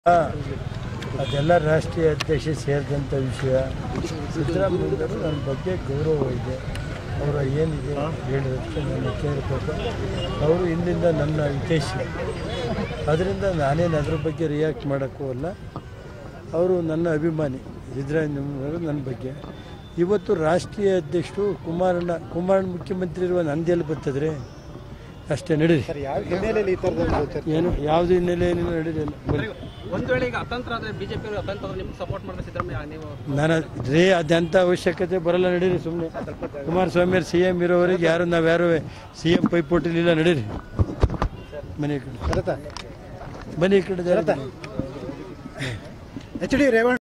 ಅದೆಲ್ಲ ರಾಷ್ಟ್ರೀಯ ಅಧ್ಯಕ್ಷ ಸೇರಿದಂಥ ವಿಷಯ ಸಿದ್ದರಾಮಯ್ಯವರು ನನ್ನ ಬಗ್ಗೆ ಗೌರವ ಇದೆ ಅವರ ಏನಿದೆ ಹೇಳಿದಷ್ಟು ನನ್ನ ಕೇಳಬೇಕು ಅವರು ಹಿಂದಿಂದ ನನ್ನ ಹಿತೈಷಿ ಅದರಿಂದ ನಾನೇನು ಅದ್ರ ಬಗ್ಗೆ ರಿಯಾಕ್ಟ್ ಮಾಡೋಕ್ಕೂ ಅಲ್ಲ ಅವರು ನನ್ನ ಅಭಿಮಾನಿ ಸಿದ್ದರಾಮಯ್ಯವರು ನನ್ನ ಬಗ್ಗೆ ಇವತ್ತು ರಾಷ್ಟ್ರೀಯ ಅಧ್ಯಕ್ಷರು ಕುಮಾರಣ್ಣ ಕುಮಾರಣ್ಣ ಮುಖ್ಯಮಂತ್ರಿ ಇರುವ ನಂದೆಲ್ಲಿ ಬರ್ತದ್ರಿ ಅಷ್ಟೇ ನಡೀರಿ ಯಾವ ಹಿನ್ನೆಲೆಯಲ್ಲಿ ಈ ಥರದ ಒಂದು ಚರ್ಚೆ ಏನು ಯಾವುದು ಹಿನ್ನೆಲೆಯಲ್ಲಿ ನಡೀರಿಲ್ಲ ಬನ್ನಿ ಒಂದ್ ವೇಳೆ ಈಗ ಅತಂತ್ರ ಆದ್ರೆ ಬಿಜೆಪಿ ಅವರು ಅತಂತ್ರ ಆದ್ರೆ ನಿಮ್ಗೆ ಸಪೋರ್ಟ್ ಮಾಡಿದ್ರೆ ಸಿದ್ದರಾಮಯ್ಯ ನೀವು ನಾನು ರೇ ಅದಂಥ ಅವಶ್ಯಕತೆ ಬರಲ್ಲ ನಡೀರಿ ಸುಮ್ಮನೆ ಕುಮಾರಸ್ವಾಮಿ ಅವ್ರು ಸಿ ಎಂ ಇರೋವರೆಗೆ ಯಾರು ನಾವು ಯಾರು ಸಿ ಎಂ ಪೈಪೋಟಿಲಿಲ್ಲ ನಡೀರಿ ಮನೆ ಕಡೆ ಶರತ ಬನ್ನಿ ಈ ಕಡೆ ಜನ. H D Revanna